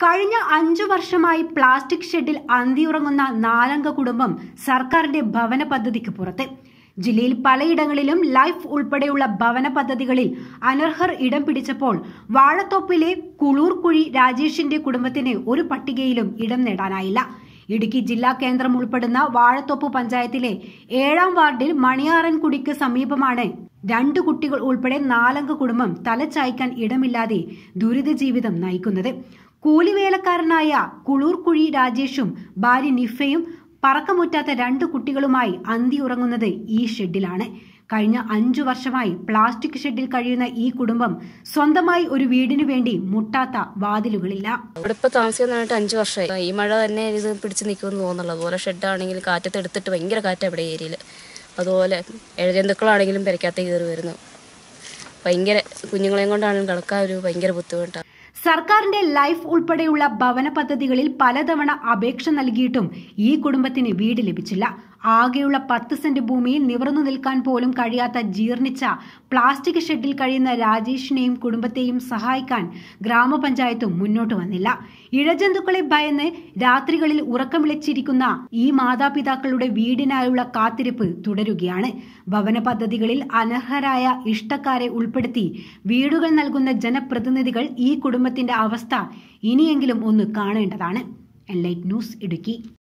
കഴിഞ്ഞ അഞ്ചു വർഷമായി പ്ലാസ്റ്റിക് ഷെഡിൽ അന്തിയുറങ്ങുന്ന നാലംഗ കുടുംബം സർക്കാരിന്റെ ഭവന പദ്ധതിക്ക് പുറത്ത് ജില്ലയിൽ പലയിടങ്ങളിലും ലൈഫ് ഉൾപ്പെടെയുള്ള ഭവന പദ്ധതികളിൽ അനർഹർ ഇടം പിടിച്ചപ്പോൾ വാഴത്തോപ്പിലെ കുളൂർക്കുഴി രാജേഷിന്റെ കുടുംബത്തിന് ഒരു പട്ടികയിലും ഇടം നേടാനായില്ല ഇടുക്കി ജില്ലാ കേന്ദ്രം ഉൾപ്പെടുന്ന വാഴത്തോപ്പ് പഞ്ചായത്തിലെ ഏഴാം വാർഡിൽ മണിയാറൻകുടിക്ക് സമീപമാണ് രണ്ടു കുട്ടികൾ ഉൾപ്പെടെ നാലംഗ കുടുംബം തലച്ചായ്ക്കാൻ ഇടമില്ലാതെ ദുരിത ജീവിതം നയിക്കുന്നത് കൂലിവേലക്കാരനായ കുളൂർക്കുഴി രാജേഷും ഭാര്യ നിഫയും പറക്കമുറ്റാത്ത രണ്ട് കുട്ടികളുമായി അന്തിയുറങ്ങുന്നത് ഈ ഷെഡിലാണ് കഴിഞ്ഞ അഞ്ചു വർഷമായി പ്ലാസ്റ്റിക് ഷെഡിൽ കഴിയുന്ന ഈ കുടുംബം സ്വന്തമായി ഒരു വീടിനു വേണ്ടി മുട്ടാത്ത വാതിലുകളില്ല ഇവിടെ ഇപ്പോൾ താമസിക്കുന്നതായിട്ട് അഞ്ച് വർഷമായി ഈ മഴ തന്നെ ഇത് പിടിച്ച് നിൽക്കുമെന്ന് തോന്നുന്നുള്ളൂ അതുപോലെ ഷെഡാണെങ്കിൽ കാറ്റത്ത് എടുത്തിട്ട് ഭയങ്കര കാറ്റാണ് ഇവിടെ ഏരിയയിൽ അതുപോലെ ഇഴജന്തുക്കളാണെങ്കിലും പെരയ്ക്കകത്ത് കയറി വരുന്നു ഭയങ്കര കുഞ്ഞുങ്ങളെയും കൊണ്ടാണെങ്കിലും കിടക്കാൻ ഒരു ഭയങ്കര ബുദ്ധിമുട്ടാണ് സർക്കാരിന്റെ ലൈഫ് ഉൾപ്പെടെയുള്ള ഭവന പദ്ധതികളിൽ പലതവണ അപേക്ഷ നൽകിയിട്ടും ഈ കുടുംബത്തിന് വീട് ലഭിച്ചില്ല ആകെയുള്ള പത്ത് സെന്റ് ഭൂമിയിൽ നിവർന്നു നിൽക്കാൻ പോലും കഴിയാത്ത ജീർണിച്ച പ്ലാസ്റ്റിക് ഷെഡിൽ കഴിയുന്ന രാജേഷിനെയും കുടുംബത്തെയും സഹായിക്കാൻ ഗ്രാമപഞ്ചായത്തും മുന്നോട്ട് വന്നില്ല ഇഴജന്തുക്കളെ ഭയന്ന് രാത്രികളിൽ ഉറക്കമിളച്ചിരിക്കുന്ന ഈ മാതാപിതാക്കളുടെ വീടിനായുള്ള കാത്തിരിപ്പ് തുടരുകയാണ് ഭവന പദ്ധതികളിൽ അനർഹരായ ഇഷ്ടക്കാരെ ഉൾപ്പെടുത്തി വീടുകൾ നൽകുന്ന ജനപ്രതിനിധികൾ ഈ കുടുംബത്തിന്റെ അവസ്ഥ ഇനിയെങ്കിലും ഒന്ന് കാണേണ്ടതാണ് എൻലൈറ്റ് ന്യൂസ് ഇടുക്കി